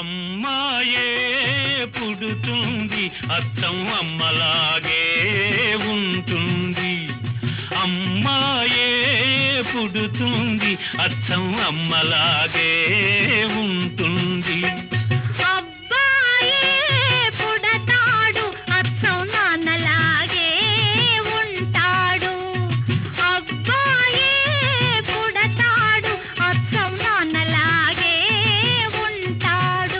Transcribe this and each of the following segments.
అమ్మాయే పుడుతుంది అర్థం అమ్మలాగే ఉంటుంది అమ్మాయే పుడుతుంది అర్థం అమ్మలాగే ఉంటుంది అబ్బాయే పుడతాడు అచ్చం నాన్నలాగే ఉంటాడు అబ్బాయే పుడతాడు అచ్చం నాన్నలాగే ఉంటాడు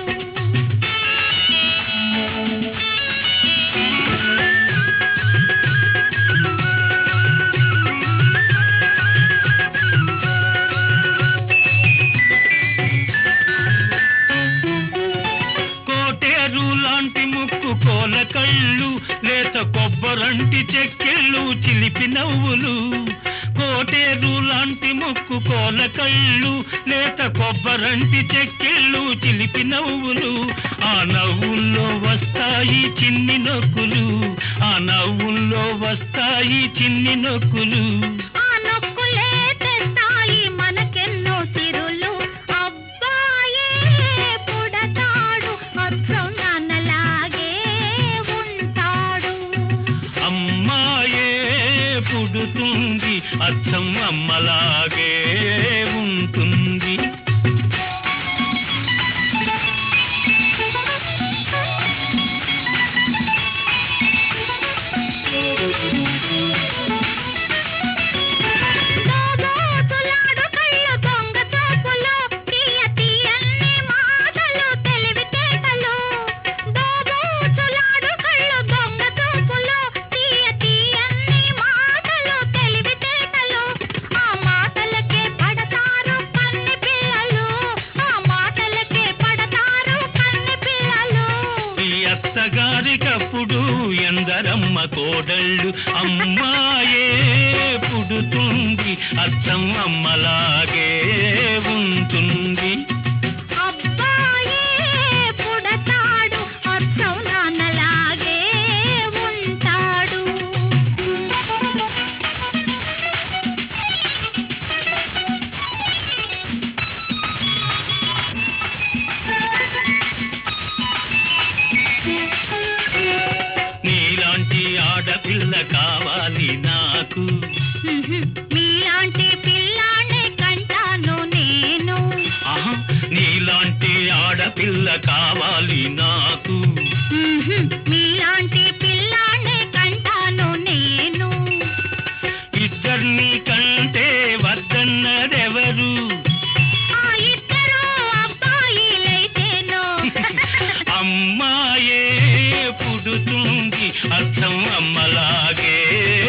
కోటేరు లాంటి ముక్కు కోల కళ్ళు లేత కొబ్బరంటి చెక్కిళ్ళు చిలిపి నవ్వులు కోటేరు లాంటి ముక్కు కోల కళ్ళు లేత కొబ్బరంటి చెక్కిళ్ళు చిలిపి నవ్వులు ఆ నవ్వుల్లో వస్తాయి చిన్ని నొక్కులు ఆ నవ్వుల్లో వస్తాయి చిన్ని నొక్కులు ఆ నొక్కులే తెస్తాయి మనకెన్నో సిరులు అబ్బాయే పుడతాడు అచ్చం నాన్నలాగే ఉంటాడు అమ్మాయే పుడుతుంది అర్థం అమ్మలాగే ఉంటుంది దోబోతులాడు కళ్ళ దొంగ చూపులు, తీయ తీయని మాటలు, తెలివితేటలు. దోబోతులాడు కళ్ళ దొంగ చూపులు, తీయ తీయని మాటలు, తెలివితేటలు. ఆ మాటలకే పడతారు కన్ని పిల్లలు ఆ మాటలకే పడతారు కన్ని పిల్లలు ఈ అత్తగారికప్పుడు ఎందరమ్మ కోడళ్ళు అమ్మాయే పుడుతుంది అర్థం అమ్మలాగే ఉంటుంది అబ్బాయే పుడతాడు అచ్చం నాన్నలాగే ఉంటాడు నీలాంటి ఆడపిల్ల కావాలి నాకు మీలాంటి పిల్లాడే కంటాను నేను ఆహా నీలాంటి ఆడపిల్ల కావాలి నాకు మీలాంటి పిల్లాడే కంటాను నేను ఇద్దరిని కంటే వద్దన్నదెవరు ఆ ఇద్దరు అబ్బాయిలైతేను అమ్మాయే పుడుతుంది అర్థం అమ్మలాగే